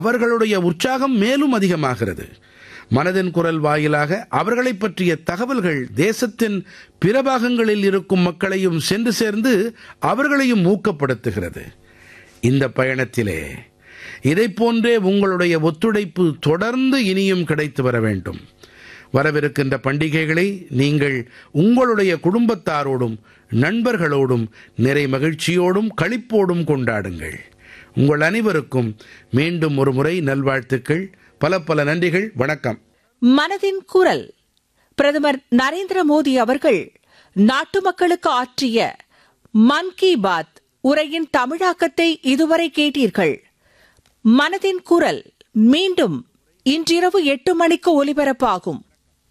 அவர்களுடைய உற்சாகம் மேலும் அதிகமாகிறது மனதின் குரல் வாயிலாக அவர்களைப் பற்றிய தகவல்கள் தேசத்தின் பிற பாகங்களில் இருக்கும் மக்களையும் சென்று சேர்ந்து அவர்களையும் ஊக்கப்படுத்துகிறது இந்த பயணத்திலே இதைப் போன்றே உங்களுடைய ஒத்துழைப்பு தொடர்ந்து இனியும் கிடைத்து வர வேண்டும் வரவிருக்கின்ற பண்டிகைகளை நீங்கள் உங்களுடைய குடும்பத்தாரோடும் நண்பர்களோடும் நிறை மகிழ்ச்சியோடும் களிப்போடும் கொண்டாடுங்கள் உங்கள் அனைவருக்கும் மீண்டும் ஒரு முறை நல்வாழ்த்துக்கள் பல பல நன்றிகள் வணக்கம் மனதின் குரல் பிரதமர் நரேந்திர மோடி அவர்கள் நாட்டு மக்களுக்கு ஆற்றிய மன் கி பாத் உரையின் தமிழாக்கத்தை இதுவரை கேட்டீர்கள் மனதின் குரல் மீண்டும் இன்றிரவு எட்டு மணிக்கு ஒலிபரப்பாகும்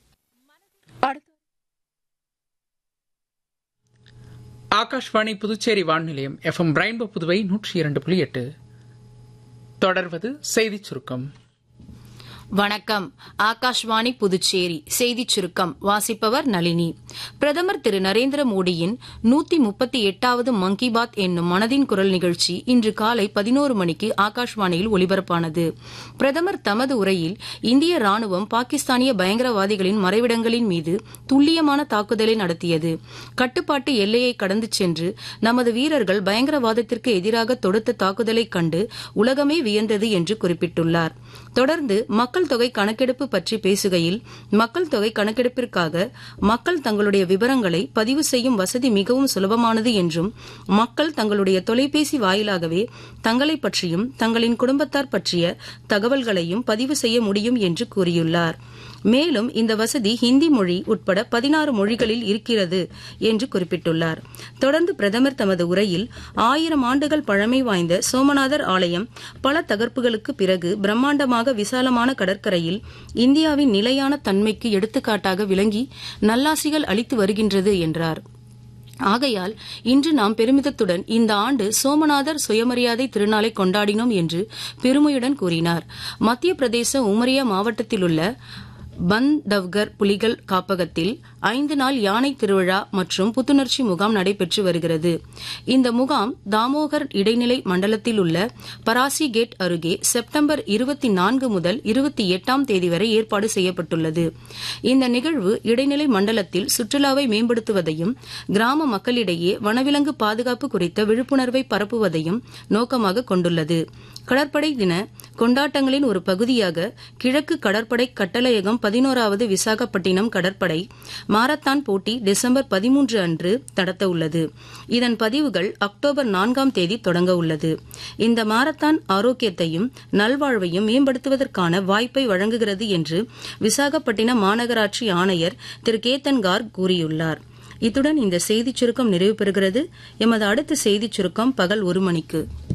ஆகாஷ்வாணி புதுச்சேரி வானொலியம் எஃப்எம் ரெயின்போ புதுவை நூற்றி இரண்டு புள்ளி எட்டு தொடர்வது செய்திச் சுருக்கம் வணக்கம் ஆகாஷ்வாணி புதுச்சேரி செய்திச் சுருக்கம் வாசிப்பவர் நளினி பிரதமர் திரு நரேந்திர மோடியின் நூத்தி முப்பத்தி எட்டாவது மன் கி பாத் என்னும் மனதின் குரல் நிகழ்ச்சி இன்று காலை பதினோரு மணிக்கு ஆகாஷ்வாணியில் ஒலிபரப்பானது பிரதமர் தமது உரையில் இந்திய ராணுவம் பாகிஸ்தானிய பயங்கரவாதிகளின் மறைவிடங்களின் மீது துல்லியமான தாக்குதலை நடத்தியது கட்டுப்பாட்டு எல்லையை கடந்து சென்று நமது வீரர்கள் பயங்கரவாதத்திற்கு எதிராக தொடுத்த தாக்குதலை கண்டு உலகமே வியந்தது என்று குறிப்பிட்டுள்ளார் தொடர்ந்து மக்கள் தொகை கணக்கெடுப்பு பற்றி பேசுகையில் மக்கள் தொகை கணக்கெடுப்பிற்காக மக்கள் தங்களுடைய விவரங்களை பதிவு செய்யும் வசதி மிகவும் சுலபமானது என்றும் மக்கள் தங்களுடைய தொலைபேசி வாயிலாகவே தங்களை பற்றியும் தங்களின் குடும்பத்தார் பற்றிய தகவல்களையும் பதிவு செய்ய முடியும் என்று கூறியுள்ளார் மேலும் இந்த வசதி ஹிந்தி மொழி உட்பட பதினாறு மொழிகளில் இருக்கிறது என்று குறிப்பிட்டுள்ளார் தொடர்ந்து பிரதமர் தமது உரையில் ஆயிரம் ஆண்டுகள் பழமை வாய்ந்த சோமநாதர் ஆலயம் பல தகர்ப்புகளுக்கு பிறகு பிரம்மாண்டமாக விசாலமான கடற்கரையில் இந்தியாவின் நிலையான தன்மைக்கு எடுத்துக்காட்டாக விளங்கி நல்லாசிகள் அளித்து வருகின்றது என்றார் ஆகையால் இன்று நாம் பெருமிதத்துடன் இந்த ஆண்டு சோமநாதர் சுயமரியாதை திருநாளை கொண்டாடினோம் என்று பெருமையுடன் கூறினார் மத்திய பிரதேச உமரியா மாவட்டத்தில் உள்ள பந்தவ்கர் புலிகள் காப்பகத்தில் ஐந்து நாள் யானை திருவிழா மற்றும் புத்துணர்ச்சி முகாம் நடைபெற்று வருகிறது இந்த முகாம் தாமோகர் இடைநிலை மண்டலத்தில் உள்ள பராசி கேட் அருகே செப்டம்பர் இருபத்தி நான்கு முதல் இருபத்தி எட்டாம் தேதி வரை ஏற்பாடு செய்யப்பட்டுள்ளது இந்த நிகழ்வு இடைநிலை மண்டலத்தில் சுற்றுலாவை மேம்படுத்துவதையும் கிராம மக்களிடையே வனவிலங்கு பாதுகாப்பு குறித்த விழிப்புணர்வை பரப்புவதையும் நோக்கமாக கொண்டுள்ளது கடற்படை தின கொண்டாட்டங்களின் ஒரு பகுதியாக கிழக்கு கடற்படை கட்டளையகம் பதினோராவது விசாகப்பட்டினம் கடற்படை மாரத்தான் போட்டி டிசம்பர் பதிமூன்று அன்று நடத்த உள்ளது இதன் பதிவுகள் அக்டோபர் நான்காம் தேதி தொடங்க உள்ளது இந்த மாரத்தான் ஆரோக்கியத்தையும் நல்வாழ்வையும் மேம்படுத்துவதற்கான வாய்ப்பை வழங்குகிறது என்று விசாகப்பட்டினம் மாநகராட்சி ஆணையர் திரு கேத்தன் கார்க் கூறியுள்ளார் இத்துடன் இந்த செய்திச் சுருக்கம் நிறைவு பெறுகிறது எமது அடுத்த செய்திச் சுருக்கம் பகல் ஒரு மணிக்கு